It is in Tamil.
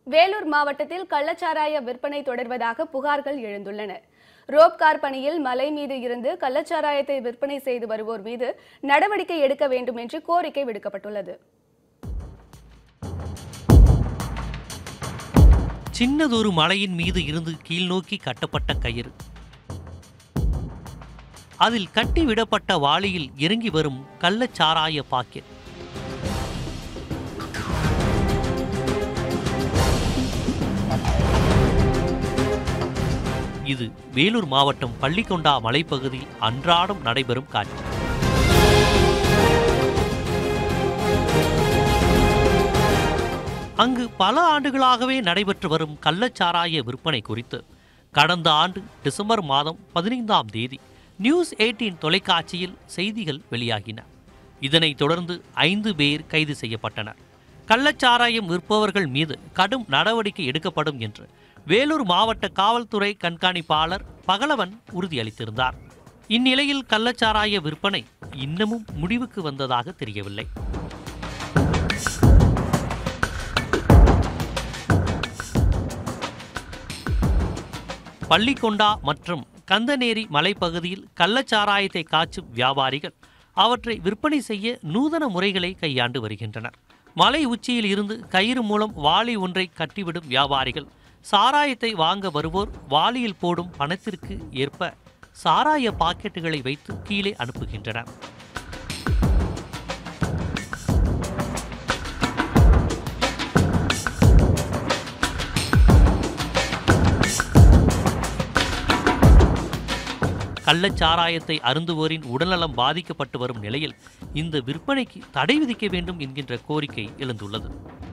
வேலூர் மாவட்டத்தில் கள்ளச்சாராய விற்பனை தொடர்வதாக புகார்கள் எழுந்துள்ளன ரோப் கார் பணியில் மலை மீது இருந்து கள்ளச்சாராயத்தை விற்பனை செய்து வருவோர் மீது நடவடிக்கை எடுக்க வேண்டும் என்று கோரிக்கை விடுக்கப்பட்டுள்ளது சின்னதொரு மலையின் மீது இருந்து கீழ்நோக்கி கட்டப்பட்ட கயிறு அதில் கட்டிவிடப்பட்ட வாளியில் இறங்கி வரும் கள்ளச்சாராய பாக்கெட் இது வேலூர் மாவட்டம் பள்ளிக்கொண்டா மலைப்பகுதியில் அன்றாடம் நடைபெறும் காட்சி அங்கு பல ஆண்டுகளாகவே நடைபெற்று வரும் கள்ளச்சாராய விற்பனை குறித்து கடந்த ஆண்டு டிசம்பர் மாதம் பதினைந்தாம் தேதி நியூஸ் 18 தொலைக்காட்சியில் செய்திகள் வெளியாகின இதனைத் தொடர்ந்து ஐந்து பேர் கைது செய்யப்பட்டனர் கள்ளச்சாராயம் விற்பவர்கள் மீது கடும் நடவடிக்கை எடுக்கப்படும் என்று வேலூர் மாவட்ட காவல்துறை கண்காணிப்பாளர் பகலவன் உறுதியளித்திருந்தார் இந்நிலையில் கள்ளச்சாராய விற்பனை இன்னமும் முடிவுக்கு வந்ததாக தெரியவில்லை பள்ளிக்கொண்டா மற்றும் கந்தநேரி மலைப்பகுதியில் கள்ளச்சாராயத்தை காய்ச்சும் வியாபாரிகள் அவற்றை விற்பனை செய்ய நூதன முறைகளை கையாண்டு வருகின்றனர் மலை உச்சியில் இருந்து கயிறு மூலம் வாளி ஒன்றை கட்டிவிடும் வியாபாரிகள் சாராயத்தை வாங்க வருவோர் வாளியில் போடும் பணத்திற்கு ஏற்ப சாராய பாக்கெட்டுகளை வைத்து கீழே அனுப்புகின்றனர் கள்ளச்சாராயத்தை அருந்துவோரின் உடல்நலம் பாதிக்கப்பட்டு வரும் நிலையில் இந்த விற்பனைக்கு தடை விதிக்க வேண்டும் என்கின்ற கோரிக்கை எழுந்துள்ளது